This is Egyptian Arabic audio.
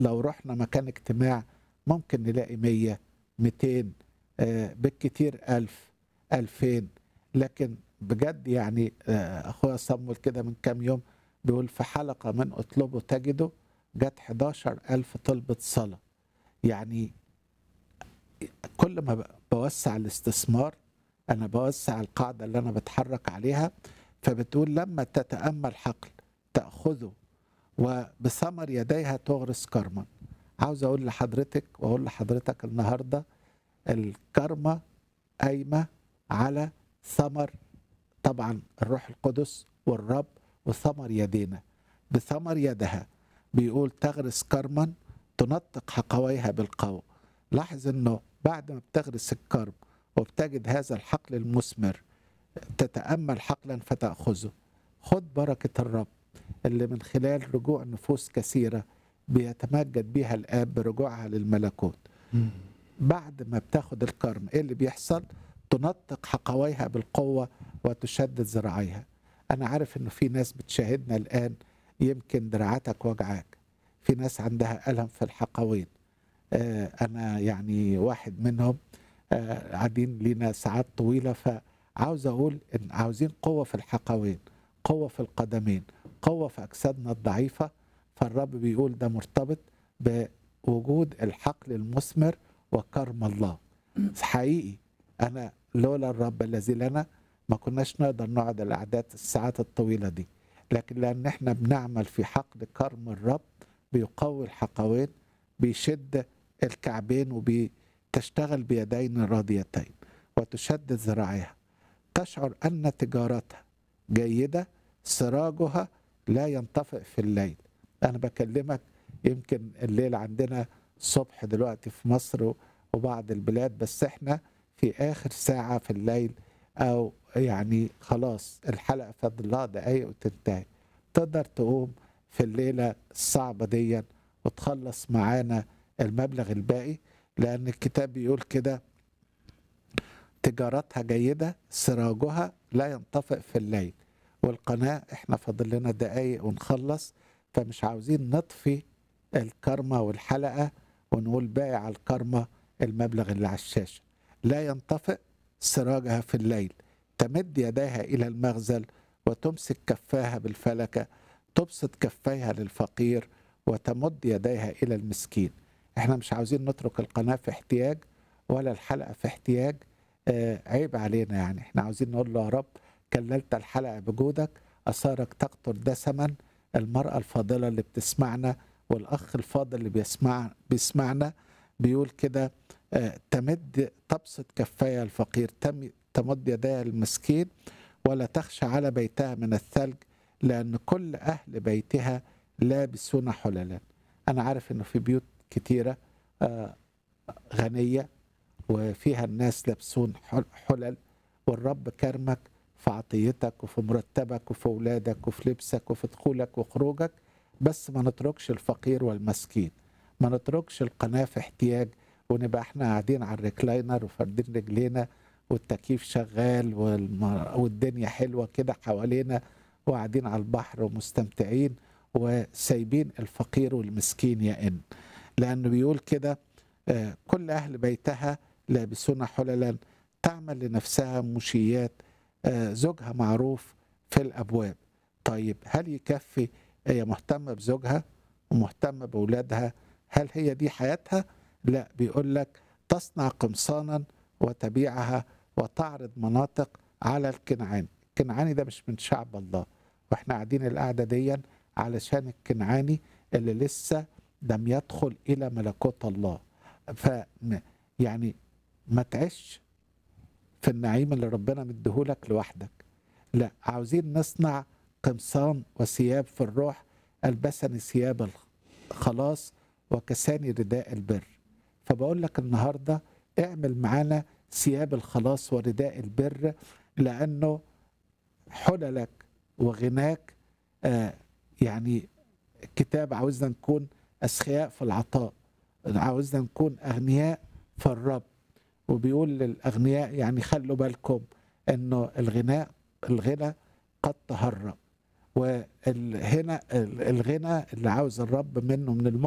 لو رحنا مكان اجتماع ممكن نلاقي 100 200 آه، بالكتير 1000 2000 لكن بجد يعني آه، اخويا صمول كده من كام يوم بيقول في حلقه من اطلبه تجده جت 11000 طلبة صلاة يعني كل ما ب- بوسع الاستثمار أنا بوسع القاعدة اللي أنا بتحرك عليها فبتقول لما تتأمل حقل تأخذه وبثمر يديها تغرس كرما عاوز أقول لحضرتك وأقول لحضرتك النهاردة الكرمة قايمة على ثمر طبعا الروح القدس والرب وثمر يدينا بثمر يدها بيقول تغرس كرما تنطق حقويها بالقوة لاحظ انه بعد ما بتغرس الكرم وبتجد هذا الحقل المثمر تتأمل حقلا فتأخذه خد بركة الرب اللي من خلال رجوع نفوس كثيرة بيتمجد بها الآب برجوعها للملكوت بعد ما بتاخد الكرم ايه اللي بيحصل تنطق حقويها بالقوة وتشدد ذراعيها انا عارف انه في ناس بتشاهدنا الان يمكن دراعاتك وجعاك في ناس عندها ألم في الحقوين آه انا يعني واحد منهم آه قاعدين لينا ساعات طويلة فعاوز اقول ان عاوزين قوة في الحقوين قوة في القدمين قوة في اجسادنا الضعيفة فالرب بيقول ده مرتبط بوجود الحقل المثمر وكرم الله حقيقي انا لولا الرب الذي لنا ما كناش نقدر نقعد الاعداد الساعات الطويله دي لكن لان احنا بنعمل في حقل كرم الرب بيقوي الحقوين بيشد الكعبين وبتشتغل بيدين راضيتين وتشدد ذراعيها تشعر ان تجارتها جيده سراجها لا ينطفئ في الليل انا بكلمك يمكن الليل عندنا صبح دلوقتي في مصر وبعض البلاد بس احنا في اخر ساعه في الليل او يعني خلاص الحلقه فاضل لها دقايق وتنتهي تقدر تقوم في الليله الصعبه دي وتخلص معانا المبلغ الباقي لان الكتاب بيقول كده تجارتها جيده سراجها لا ينطفئ في الليل والقناه احنا فاضل لنا دقايق ونخلص فمش عاوزين نطفي الكرمه والحلقه ونقول باقي على الكرمه المبلغ اللي على الشاشه لا ينطفئ سراجها في الليل تمد يديها الى المغزل وتمسك كفاها بالفلكه تبسط كفيها للفقير وتمد يديها الى المسكين احنا مش عاوزين نترك القناه في احتياج ولا الحلقه في احتياج آه عيب علينا يعني احنا عاوزين نقول له يا رب كللت الحلقه بجودك اثارك تقطر دسما المراه الفاضله اللي بتسمعنا والاخ الفاضل اللي بيسمع بيسمعنا بيقول كده آه، تمد تبسط كفايا الفقير تم تمد يديها المسكين ولا تخشى على بيتها من الثلج لأن كل أهل بيتها لابسون حللا أنا عارف إنه في بيوت كتيرة آه، غنية وفيها الناس لابسون حل- حلل والرب كرمك في عطيتك وفي مرتبك وفي أولادك وفي لبسك وفي دخولك وخروجك بس ما نتركش الفقير والمسكين ما نتركش القناة في احتياج ونبقى احنا قاعدين على الريكلاينر وفاردين رجلينا والتكييف شغال والم- والدنيا حلوة كده حوالينا وقاعدين على البحر ومستمتعين وسايبين الفقير والمسكين يئن لأنه بيقول كده آه، كل أهل بيتها لابسون حللا تعمل لنفسها مشيات آه، زوجها معروف في الأبواب طيب هل يكفي هي مهتمة بزوجها ومهتمة بأولادها هل هي دي حياتها؟ لا بيقول لك تصنع قمصانا وتبيعها وتعرض مناطق على الكنعان الكنعاني ده مش من شعب الله واحنا قاعدين القعدة دي علشان الكنعاني اللي لسه لم يدخل إلى ملكوت الله ف يعني ما تعيش في النعيم اللي ربنا مديهولك لوحدك لا عاوزين نصنع قمصان وثياب في الروح البسني ثياب الخلاص وكساني رداء البر فبقول لك النهارده اعمل معانا ثياب الخلاص ورداء البر لانه حللك وغناك آه يعني الكتاب عاوزنا نكون اسخياء في العطاء عاوزنا نكون اغنياء في الرب وبيقول للاغنياء يعني خلوا بالكم انه الغناء الغنى قد تهرب وهنا الغنى اللي عاوز الرب منه من المؤمن